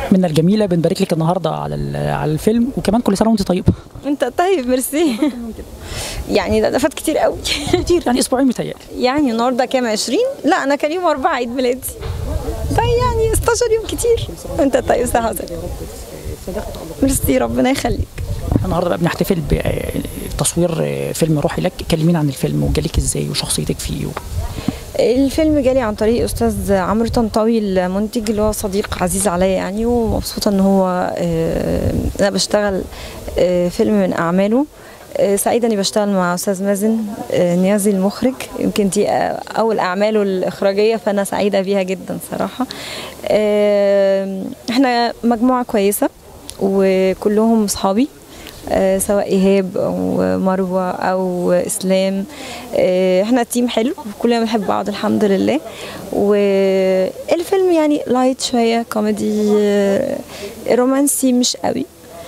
منا الجميله بنبارك لك النهارده على ال- على الفيلم وكمان كل سنه وانت طيبه انت طيب ميرسي يعني ده ده فات كتير قوي كتير يعني اسبوعين متهيألي يعني النهارده كام 20 لا انا كان يوم 4 عيد ميلادي طيب يعني 16 يوم كتير انت طيب صح ميرسي ربنا يخليك النهارده بقى بنحتفل بتصوير فيلم روحي لك كلمينا عن الفيلم وجالك ازاي وشخصيتك فيه و... الفيلم جالي عن طريق استاذ عمرو طنطاوي المنتج اللي هو صديق عزيز عليا يعني ومبسوطه ان هو آه، انا بشتغل آه، فيلم من اعماله آه، سعيده اني بشتغل مع استاذ مازن آه، نيازي المخرج يمكن دي آه، اول اعماله الاخراجيه فانا سعيده بيها جدا صراحه آه، احنا مجموعه كويسه وكلهم اصحابي آه، سواء ايهاب او مروه او اسلام آه، احنا تيم حلو كلنا بنحب بعض الحمد لله والفيلم يعني لايت شويه كوميدي آه، رومانسي مش قوي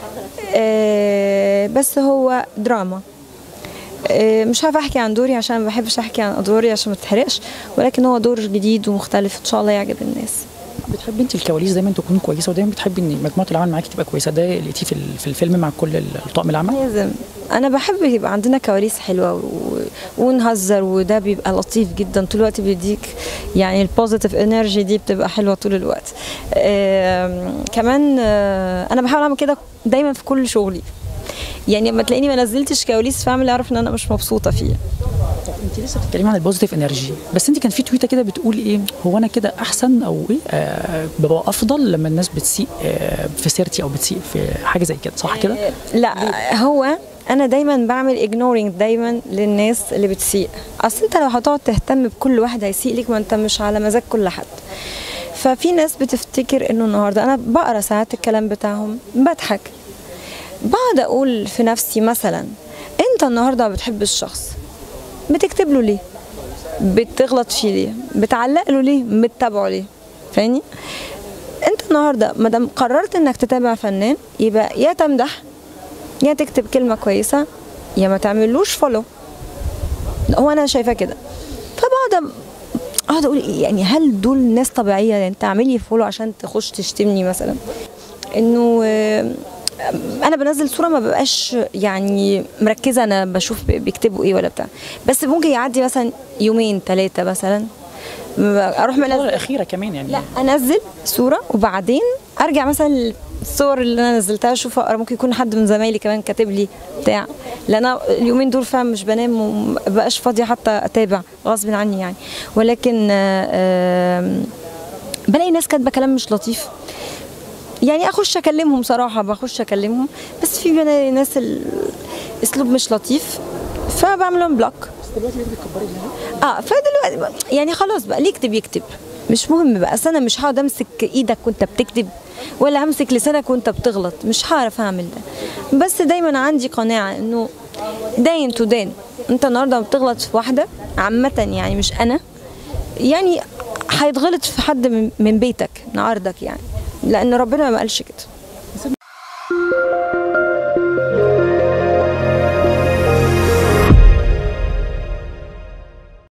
آه، بس هو دراما آه، مش عارفه احكي عن دوري عشان ما بحبش احكي عن ادواري عشان ما تتحرقش ولكن هو دور جديد ومختلف ان شاء الله يعجب الناس بتحبي انت الكواليس دايما تكون كويسه ودايما بتحبي ان مجموعه العمل معاكي تبقى كويسه ده لقيتيه في ال- في الفيلم مع كل ال- الطاقم العمل لازم انا بحب يبقى عندنا كواليس حلوه و... ونهزر وده بيبقى لطيف جدا طول الوقت بيديك يعني البوزيتيف انرجي دي بتبقى حلوه طول الوقت آم، كمان آه، انا بحاول اعمل كده دايما في كل شغلي يعني لما تلاقيني ما نزلتش كواليس فاعمل اعرف ان انا مش مبسوطه فيها انت لسه بتتكلمي عن البوزيتيف انرجي بس انت كان في تويته كده بتقول ايه هو انا كده احسن او ايه آه ببقى افضل لما الناس بتسيء آه في سيرتي او بتسيء في حاجه زي كده صح كده لا هو انا دايما بعمل اجنورينج دايما للناس اللي بتسيء اصل انت لو هتقعد تهتم بكل واحد هيسيء ليك ما انت مش على مزاج كل حد ففي ناس بتفتكر انه النهارده انا بقرا ساعات الكلام بتاعهم بضحك بقعد اقول في نفسي مثلا انت النهارده ما بتحبش الشخص بتكتب له ليه بتغلط فيه ليه بتعلق له ليه بتتابعه ليه فاهمني انت النهارده ما دام قررت انك تتابع فنان يبقى يا تمدح يا تكتب كلمه كويسه يا ما تعملوش فولو هو انا شايفاه كده فبقعد أ- اقعد اقول إيه يعني هل دول ناس طبيعيه يعني انت اعملي فولو عشان تخش تشتمني مثلا انه آه، انا بنزل صوره ما ببقاش يعني مركزه انا بشوف بيكتبوا ايه ولا بتاع بس ممكن يعدي مثلا يومين ثلاثه مثلا اروح الفتره منزل الاخيره كمان يعني لا انزل صوره وبعدين ارجع مثلا الصور اللي انا نزلتها اشوف اقرا ممكن يكون حد من زمايلي كمان كاتب لي بتاع لان انا اليومين دول فعلا مش بنام ومبقاش فاضيه حتى اتابع غصب عني يعني ولكن آه، آم، بلاقي ناس كاتبه كلام مش لطيف يعني اخش اكلمهم صراحه بخش اكلمهم بس في بلاقي ناس الاسلوب مش لطيف فبعمل لهم بلوك اه فدلوقتي بقى- يعني خلاص بقى اللي يكتب يكتب مش مهم بقى اصل انا مش هقعد امسك ايدك وانت بتكتب ولا همسك لسانك وانت بتغلط مش هعرف اعمل ده بس دايما عندي قناعه انه داين تو دين انت النهارده لما بتغلط في واحده عامه يعني مش انا يعني هيتغلط في حد من- من بيتك من عرضك يعني لان ربنا ما قالش كده